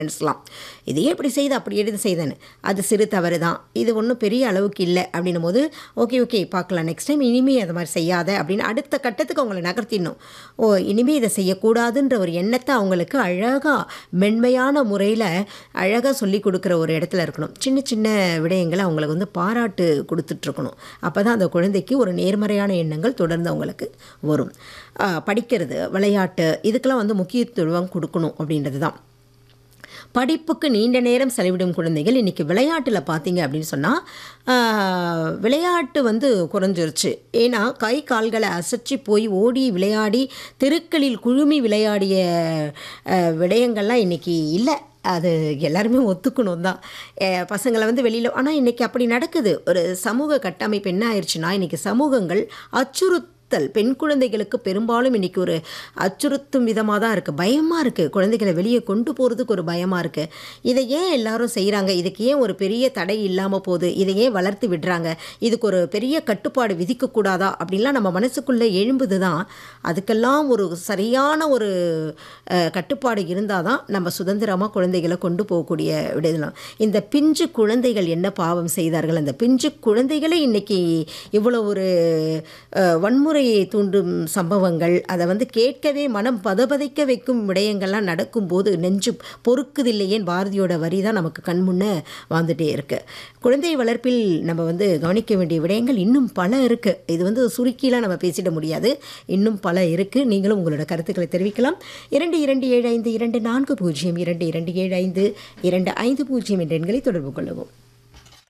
ஃப்ரெண்ட்ஸ்லாம் இதையே இப்படி செய்து அப்படி எடுத்து செய்தேன்னு அது சிறு தவறு தான் இது ஒன்றும் பெரிய அளவுக்கு இல்லை அப்படின்னும் போது ஓகே ஓகே பார்க்கலாம் நெக்ஸ்ட் டைம் இனிமே அது மாதிரி செய்யாத அப்படின்னு அடுத்த கட்டத்துக்கு அவங்கள நகர்த்திடணும் ஓ இனிமே இதை செய்யக்கூடாதுன்ற ஒரு எண்ணத்தை அவங்களுக்கு அழகாக மென்மையான முறையில் அழகாக சொல்லி கொடுக்குற ஒரு இடத்துல இருக்கணும் சின்ன சின்ன விடயங்களை அவங்களுக்கு வந்து பாராட்டு கொடுத்துட்ருக்கணும் அப்போ தான் அந்த குழந்தைக்கு ஒரு நேர்மறையான எண்ணங்கள் தொடர்ந்து அவங்களுக்கு வரும் ஆ, படிக்கிறது விளையாட்டு இதுக்கெல்லாம் வந்து முக்கியத்துவம் கொடுக்கணும் அப்படின்றது தான் படிப்புக்கு நீண்ட நேரம் செலவிடும் குழந்தைகள் இன்றைக்கி விளையாட்டில் பார்த்தீங்க அப்படின்னு சொன்னால் விளையாட்டு வந்து குறைஞ்சிருச்சு ஏன்னா கை கால்களை அசைச்சு போய் ஓடி விளையாடி தெருக்களில் குழுமி விளையாடிய அஹ், விடயங்கள்லாம் இன்றைக்கி இல்லை அது எல்லாருமே ஒத்துக்கணும் தான் அஹ், பசங்களை வந்து வெளியில் ஆனால் இன்றைக்கி அப்படி நடக்குது ஒரு சமூக கட்டமைப்பு என்ன ஆயிடுச்சுன்னா இன்றைக்கி சமூகங்கள் அச்சுறுத்தல் பெண் குழந்தைகளுக்கு பெரும்பாலும் இன்றைக்கி ஒரு அச்சுறுத்தும் விதமாக தான் இருக்குது பயமாக இருக்குது குழந்தைகளை வெளியே கொண்டு போகிறதுக்கு ஒரு பயமாக இருக்குது இதை ஏன் எல்லாரும் செய்கிறாங்க இதுக்கு ஏன் ஒரு பெரிய தடை இல்லாமல் போகுது இதை ஏன் வளர்த்து விடுறாங்க இதுக்கு ஒரு பெரிய கட்டுப்பாடு விதிக்கக்கூடாதா அப்படின்லாம் நம்ம மனசுக்குள்ளே எழும்புது தான் அதுக்கெல்லாம் ஒரு சரியான ஒரு அஹ், கட்டுப்பாடு இருந்தால் தான் நம்ம சுதந்திரமாக குழந்தைகளை கொண்டு போகக்கூடிய விடலாம் இந்த பிஞ்சு குழந்தைகள் என்ன பாவம் செய்தார்கள் அந்த பிஞ்சு குழந்தைகளே இன்னைக்கு இவ்வளோ ஒரு அஹ், வன்முறையை தூண்டும் சம்பவங்கள் அதை வந்து கேட்கவே மனம் பதபதைக்க வைக்கும் விடயங்கள்லாம் நடக்கும்போது நெஞ்சு பொறுக்குதில்லையேன்னு பாரதியோட வரி தான் நமக்கு கண் முன்னே வாழ்ந்துட்டே இருக்கு குழந்தை வளர்ப்பில் நம்ம வந்து கவனிக்க வேண்டிய விடயங்கள் இன்னும் பல இருக்குது இது வந்து சுருக்கிலாம் நம்ம பேசிட முடியாது இன்னும் பல இருக்குது நீங்களும் உங்களோட கருத்துக்களை தெரிவிக்கலாம் இரண்டு இரண்டு ஏழு ஐந்து இரண்டு நான்கு பூஜ்ஜியம் இரண்டு இரண்டு ஏழு ஐந்து இரண்டு ஐந்து பூஜ்ஜியம் என்ற எண்களை தொடர்பு கொள்ளவும்